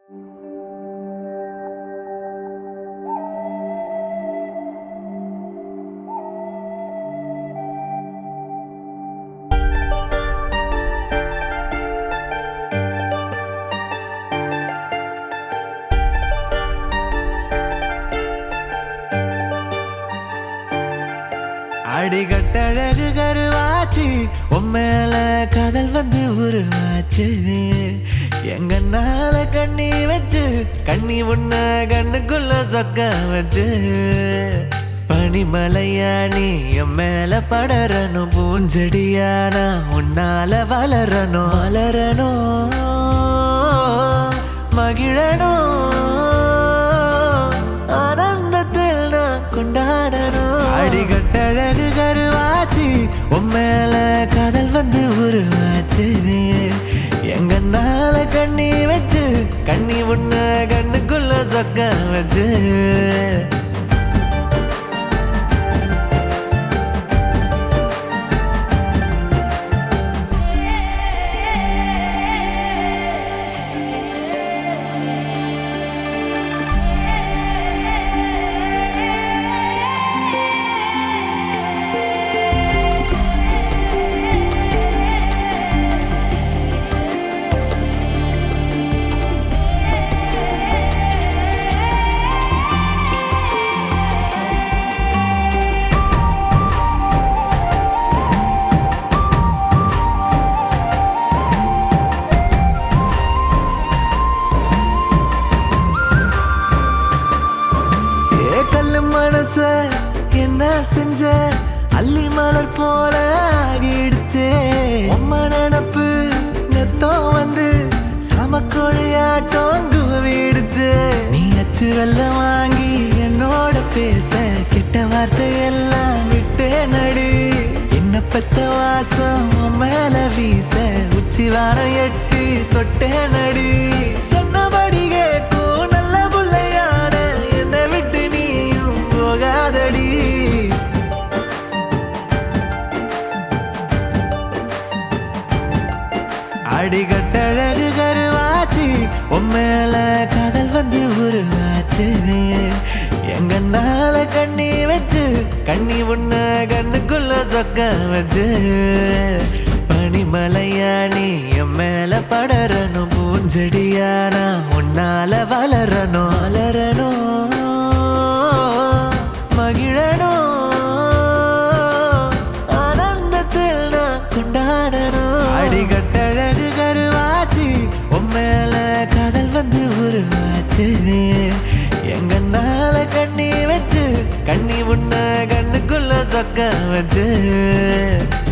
அடிகட்டழகு கருவாச்சு உம்மேல காதல் வந்து உருவாச்சு எங்கனால கண்ணி வச்சு கண்ணி உன்ன கண்ணுக்குள்ள சொக்க வச்சு பனிமலையா நீ என் மேல படரணும் பூஞ்செடியானா உன்னால வளரணும் வளரணும் மகிழணும் ஆனந்தத்தில் நான் கொண்டாடணும் அடிகட்டழகு கருவாச்சு உம்மேல காதல் வந்து உருவாச்சு எங்கனால கண்ணி வச்சு கண்ணி உன்ன கண்ணுக்குள்ள சொக்க வச்சு ஏ கல்லு மனச என்ன செஞ்ச அள்ளி மலர் போல ஆகிடுச்சே உம்ம நினப்பு நெத்தம் வந்து சமக்கொழியாட்டம் குவிடுச்சு நீ அச்சு வெள்ளம் வாங்கி என்னோட பேச கிட்ட வார்த்தை எல்லாம் விட்டே நடி என்ன பெத்த வாசம் உன் மேல வீச உச்சி வாரம் எட்டி தொட்டே நடி சொன்னபடி கேட்கும் நல்ல புள்ளையான என்னை விட்டு நீயும் போகாதடி அடிகட்டழகு கருவாச்சு உம்மேல காதல் வந்து உருவாச்சு எங்கனால கண்ணி வச்சு கண்ணி உன்ன கண்ணுக்குள்ள சொக்க வச்சு பனிமலையா நீ என் மேல படரணும் பூஞ்செடியானா உன்னால வளரணும் வளரணும் மகிழணும் ஆனந்தத்தில் நான் கொண்டாடணும் அடிகட்டழகு கருவாச்சு உம்மேல காதல் வந்து உருவாச்சு எங்கனால கண்ணி வச்சு கண்ணி உன்ன கண்ணுக்குள்ள சொக்க வச்சு